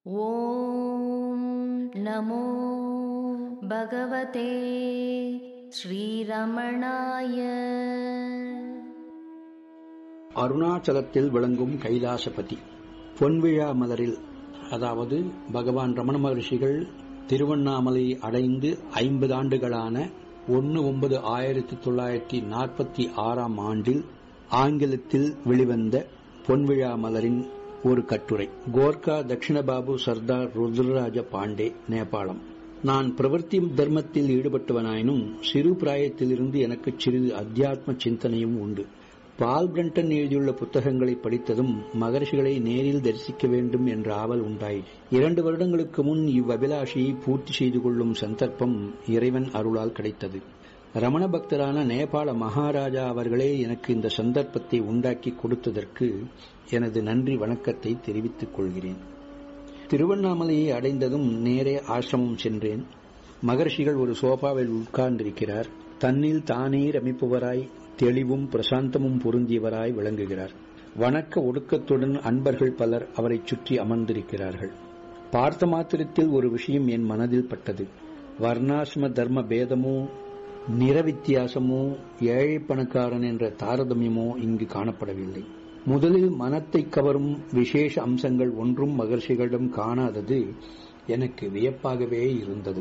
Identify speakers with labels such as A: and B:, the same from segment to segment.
A: ॐ नमो भगवते श्रीरमणाय
B: அருணாச்சலத்தில் விளங்கும் கைலாசபதி பொன்விழா மலரில் அதாவது பகவான் ரமண மகர்ஷிகள் திருவண்ணாமலை அடைந்து ஐம்பது ஆண்டுகளான ஒன்று ஒன்பது ஆயிரத்தி தொள்ளாயிரத்தி நாற்பத்தி ஆறாம் ஆண்டில் ஆங்கிலத்தில் வெளிவந்த பொன்விழா மலரின் ஒரு கட்டுரை கோர்கா தட்சிணபாபு சர்தார் ருத்ரராஜ பாண்டே நேபாளம் நான் பிரவர்த்தி தர்மத்தில் ஈடுபட்டவனாயினும் சிறு பிராயத்திலிருந்து எனக்கு சிறிது அத்தியாத்ம சிந்தனையும் உண்டு பால் பிரண்டன் எழுதியுள்ள புத்தகங்களை படித்ததும் மகர்ஷிகளை நேரில் தரிசிக்க வேண்டும் என்ற ஆவல் உண்டாயிற்று இரண்டு வருடங்களுக்கு முன் இவ்வபிலாஷியை பூர்த்தி செய்து கொள்ளும் சந்தர்ப்பம் இறைவன் அருளால் கிடைத்தது ரமண பக்தரான நேபாள மகாராஜா அவர்களே எனக்கு இந்த சந்தர்ப்பத்தை உண்டாக்கி கொடுத்ததற்கு எனது நன்றி வணக்கத்தை தெரிவித்துக் கொள்கிறேன் திருவண்ணாமலையை அடைந்ததும் நேரே ஆசிரமம் சென்றேன் மகர்ஷிகள் ஒரு சோபாவில் உட்கார்ந்திருக்கிறார் தன்னில் தானே ரமிப்பவராய் தெளிவும் பிரசாந்தமும் பொருந்தியவராய் விளங்குகிறார் வணக்க ஒடுக்கத்துடன் அன்பர்கள் பலர் அவரைச் சுற்றி அமர்ந்திருக்கிறார்கள் பார்த்த மாத்திரத்தில் ஒரு விஷயம் என் மனதில் பட்டது வர்ணாசிரம தர்ம பேதமோ நிற வித்தியாசமோ ஏழை பணக்காரன் என்ற தாரதமியமோ இங்கு காணப்படவில்லை முதலில் மனத்தை கவரும் விசேஷ அம்சங்கள் ஒன்றும் மகர்ஷிகளிடம் காணாதது எனக்கு வியப்பாகவே இருந்தது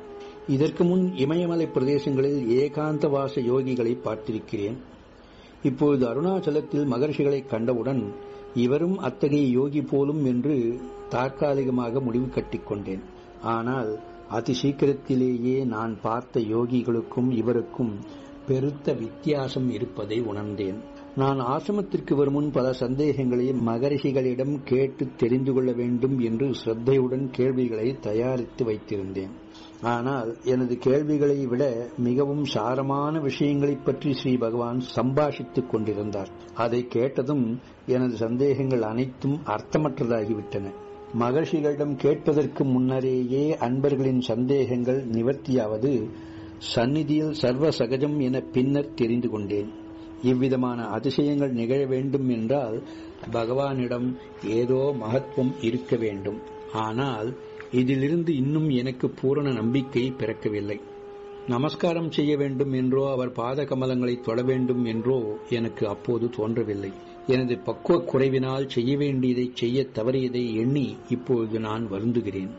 B: இதற்கு முன் இமயமலை பிரதேசங்களில் ஏகாந்தவாச யோகிகளை பார்த்திருக்கிறேன் இப்பொழுது அருணாச்சலத்தில் மகர்ஷிகளை கண்டவுடன் இவரும் அத்தகைய யோகி போலும் என்று தற்காலிகமாக முடிவு கட்டிக்கொண்டேன் ஆனால் அதி சீக்கிரத்திலேயே நான் பார்த்த யோகிகளுக்கும் இவருக்கும் பெருத்த வித்தியாசம் இருப்பதை உணர்ந்தேன் நான் ஆசிரமத்திற்கு வரும் முன் பல சந்தேகங்களை மகரிஷிகளிடம் கேட்டு தெரிந்து கொள்ள வேண்டும் என்று சிரத்தையுடன் கேள்விகளை தயாரித்து வைத்திருந்தேன் ஆனால் எனது கேள்விகளை விட மிகவும் சாரமான விஷயங்களைப் பற்றி ஸ்ரீ பகவான் சம்பாஷித்துக் கொண்டிருந்தார் அதை கேட்டதும் எனது சந்தேகங்கள் அனைத்தும் அர்த்தமற்றதாகிவிட்டன மகர்ஷிகளிடம் கேட்பதற்கு முன்னரேயே அன்பர்களின் சந்தேகங்கள் நிவர்த்தியாவது சந்நிதியில் சர்வ சகஜம் என பின்னர் தெரிந்து கொண்டேன் இவ்விதமான அதிசயங்கள் நிகழ வேண்டும் என்றால் பகவானிடம் ஏதோ மகத்துவம் இருக்க வேண்டும் ஆனால் இதிலிருந்து இன்னும் எனக்கு பூரண நம்பிக்கை பிறக்கவில்லை நமஸ்காரம் செய்ய வேண்டும் என்றோ அவர் பாத கமலங்களை தொட வேண்டும் என்றோ எனக்கு அப்போது தோன்றவில்லை எனது பக்குவ குறைவினால் செய்ய வேண்டியதை செய்ய தவறியதை எண்ணி இப்பொழுது நான் வருந்துகிறேன்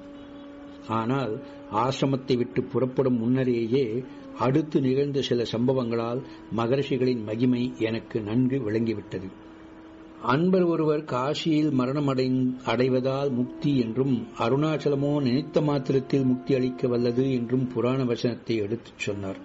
B: ஆனால் ஆசிரமத்தை விட்டு புறப்படும் முன்னரேயே அடுத்து நிகழ்ந்த சில சம்பவங்களால் மகர்ஷிகளின் மகிமை எனக்கு நன்கு விளங்கிவிட்டது அன்பர் ஒருவர் காசியில் மரணம் அடைவதால் முக்தி என்றும் அருணாச்சலமோ நினைத்த மாத்திரத்தில் முக்தி அளிக்க வல்லது என்றும் புராண வசனத்தை எடுத்துச் சொன்னார்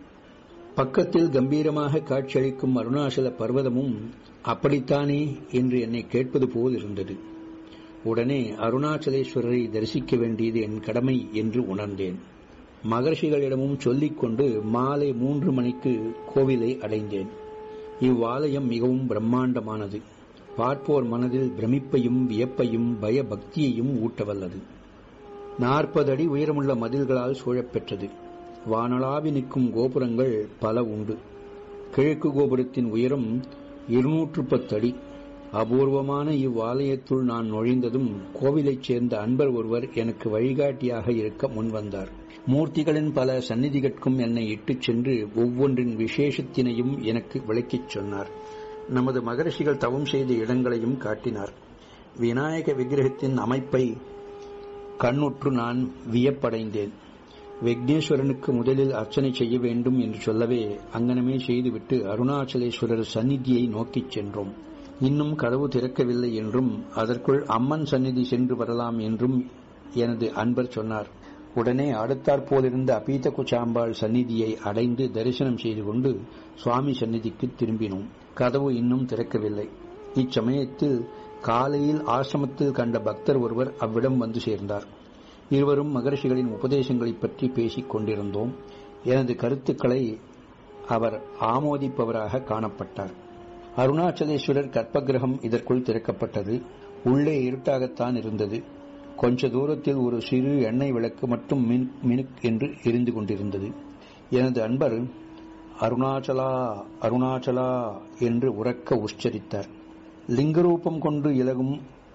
B: பக்கத்தில் கம்பீரமாக காட்சியளிக்கும் அருணாச்சல பர்வதமும் அப்படித்தானே என்று என்னை கேட்பது போல் இருந்தது உடனே அருணாச்சலேஸ்வரரை தரிசிக்க வேண்டியது என் கடமை என்று உணர்ந்தேன் மகர்ஷிகளிடமும் சொல்லிக்கொண்டு மாலை மூன்று மணிக்கு கோவிலை அடைந்தேன் இவ்வாலயம் மிகவும் பிரம்மாண்டமானது பார்ப்போர் மனதில் பிரமிப்பையும் வியப்பையும் பயபக்தியையும் ஊட்டவல்லது நாற்பது அடி உயரமுள்ள மதில்களால் சூழப்பெற்றது வானளாவி நிற்கும் கோபுரங்கள் பல உண்டு கிழக்கு கோபுரத்தின் உயரம் இருநூற்று பத்து அடி அபூர்வமான இவ்வாலயத்துள் நான் நுழைந்ததும் கோவிலைச் சேர்ந்த அன்பர் ஒருவர் எனக்கு வழிகாட்டியாக இருக்க முன்வந்தார் மூர்த்திகளின் பல சந்நிதிகட்கும் என்னை இட்டுச் சென்று ஒவ்வொன்றின் விசேஷத்தினையும் எனக்கு விளக்கிச் சொன்னார் நமது மகரிஷிகள் தவம் செய்த இடங்களையும் காட்டினார் விநாயக விக்கிரகத்தின் அமைப்பை கண்ணுற்று நான் வியப்படைந்தேன் விக்னேஸ்வரனுக்கு முதலில் அர்ச்சனை செய்ய வேண்டும் என்று சொல்லவே அங்கனமே செய்துவிட்டு அருணாச்சலேஸ்வரர் சந்நிதியை நோக்கிச் சென்றோம் இன்னும் கதவு திறக்கவில்லை என்றும் அதற்குள் அம்மன் சந்நிதி சென்று வரலாம் என்றும் எனது அன்பர் சொன்னார் உடனே அடுத்தாற்போலிருந்த அபீத குச்சாம்பாள் சந்நிதியை அடைந்து தரிசனம் செய்து கொண்டு சுவாமி சந்நிதிக்கு திரும்பினோம் கதவு இன்னும் திறக்கவில்லை இச்சமயத்தில் காலையில் ஆசிரமத்தில் கண்ட பக்தர் ஒருவர் அவ்விடம் வந்து சேர்ந்தார் இருவரும் மகர்ஷிகளின் உபதேசங்களைப் பற்றி பேசிக் கொண்டிருந்தோம் எனது கருத்துக்களை அவர் ஆமோதிப்பவராக காணப்பட்டார் அருணாச்சலேஸ்வரர் கற்பகிரகம் இதற்குள் திறக்கப்பட்டது உள்ளே இருட்டாகத்தான் இருந்தது கொஞ்ச தூரத்தில் ஒரு சிறு எண்ணெய் விளக்கு மட்டும் மின் மினுக் என்று எரிந்து கொண்டிருந்தது எனது அன்பர் அருணாச்சலா அருணாச்சலா என்று உறக்க உச்சரித்தார் லிங்கரூபம் கொண்டு இலகும்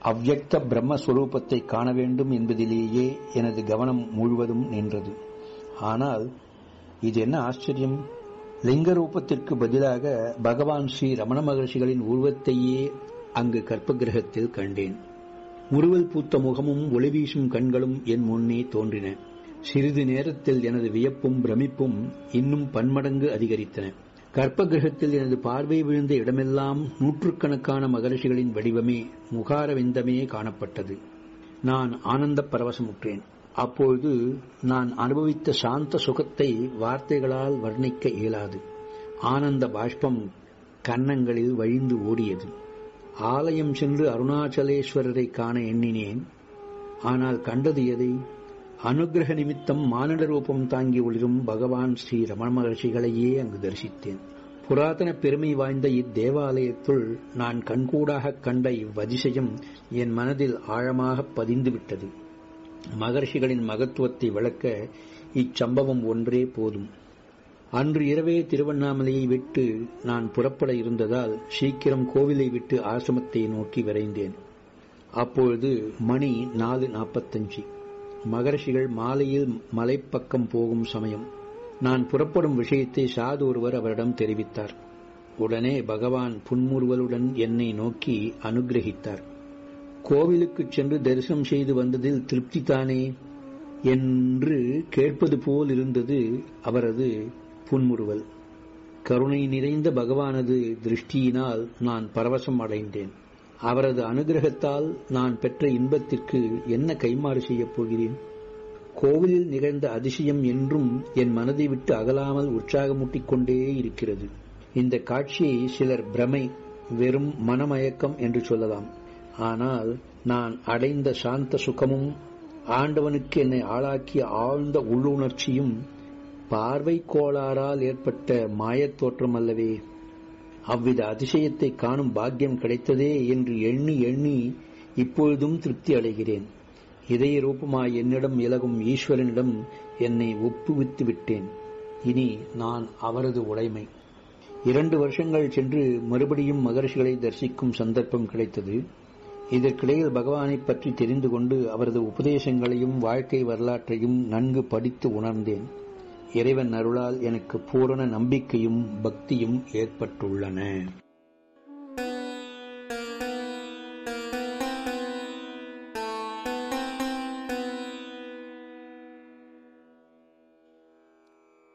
B: அவ்யக்த பிரம்மஸ்வரூபத்தை காண வேண்டும் என்பதிலேயே எனது கவனம் முழுவதும் நின்றது ஆனால் இது என்ன ஆச்சரியம் லிங்க ரூபத்திற்கு பதிலாக பகவான் ஸ்ரீ ரமண மகர்ஷிகளின் உருவத்தையே அங்கு கற்பகிரகத்தில் கண்டேன் முறுவல் பூத்த முகமும் ஒளிவீசும் கண்களும் என் முன்னே தோன்றின சிறிது நேரத்தில் எனது வியப்பும் பிரமிப்பும் இன்னும் பன்மடங்கு அதிகரித்தன கற்பகிரகத்தில் எனது பார்வை விழுந்த இடமெல்லாம் நூற்றுக்கணக்கான மகரிஷிகளின் வடிவமே முகாரவிந்தமே காணப்பட்டது நான் ஆனந்த பரவசமுற்றேன் அப்பொழுது நான் அனுபவித்த சாந்த சுகத்தை வார்த்தைகளால் வர்ணிக்க இயலாது ஆனந்த பாஷ்பம் கன்னங்களில் வழிந்து ஓடியது ஆலயம் சென்று அருணாச்சலேஸ்வரரை காண எண்ணினேன் ஆனால் கண்டது எதை அனுகிரக நிமித்தம் மானிட ரூபம் தாங்கி ஒளிரும் பகவான் ஸ்ரீ ரமண மகர்ஷிகளையே அங்கு தரிசித்தேன் புராதன பெருமை வாய்ந்த இத்தேவாலயத்துள் நான் கண்கூடாக கண்ட இவ்வதிசயம் என் மனதில் ஆழமாக பதிந்துவிட்டது மகர்ஷிகளின் மகத்துவத்தை விளக்க இச்சம்பவம் ஒன்றே போதும் அன்று இரவே திருவண்ணாமலையை விட்டு நான் புறப்பட இருந்ததால் சீக்கிரம் கோவிலை விட்டு ஆசிரமத்தை நோக்கி விரைந்தேன் அப்பொழுது மணி நாலு நாற்பத்தஞ்சு மகர்ஷிகள் மாலையில் மலைப்பக்கம் போகும் சமயம் நான் புறப்படும் விஷயத்தை சாது ஒருவர் அவரிடம் தெரிவித்தார் உடனே பகவான் புன்முறுவலுடன் என்னை நோக்கி அனுகிரகித்தார் கோவிலுக்குச் சென்று தரிசனம் செய்து வந்ததில் திருப்தி தானே என்று கேட்பது போல் இருந்தது அவரது புன்முறுவல் கருணை நிறைந்த பகவானது திருஷ்டியினால் நான் பரவசம் அடைந்தேன் அவரது அனுகிரகத்தால் நான் பெற்ற இன்பத்திற்கு என்ன கைமாறு செய்யப் போகிறேன் கோவிலில் நிகழ்ந்த அதிசயம் என்றும் என் மனதை விட்டு அகலாமல் உற்சாகமூட்டிக் கொண்டே இருக்கிறது இந்த காட்சியை சிலர் பிரமை வெறும் மனமயக்கம் என்று சொல்லலாம் ஆனால் நான் அடைந்த சாந்த சுகமும் ஆண்டவனுக்கு என்னை ஆளாக்கிய ஆழ்ந்த உள்ளுணர்ச்சியும் பார்வை கோளாறால் ஏற்பட்ட மாயத் தோற்றம் அல்லவே அவ்வித அதிசயத்தை காணும் பாக்கியம் கிடைத்ததே என்று எண்ணி எண்ணி இப்பொழுதும் திருப்தி அடைகிறேன் இதய ரூபமாய் என்னிடம் இலகும் ஈஸ்வரனிடம் என்னை ஒப்புவித்து விட்டேன் இனி நான் அவரது உடைமை இரண்டு வருஷங்கள் சென்று மறுபடியும் மகர்ஷிகளை தரிசிக்கும் சந்தர்ப்பம் கிடைத்தது இதற்கிடையில் பகவானை பற்றி தெரிந்து கொண்டு அவரது உபதேசங்களையும் வாழ்க்கை வரலாற்றையும் நன்கு படித்து உணர்ந்தேன் இறைவன் அருளால் எனக்கு பூரண நம்பிக்கையும் பக்தியும் ஏற்பட்டுள்ளன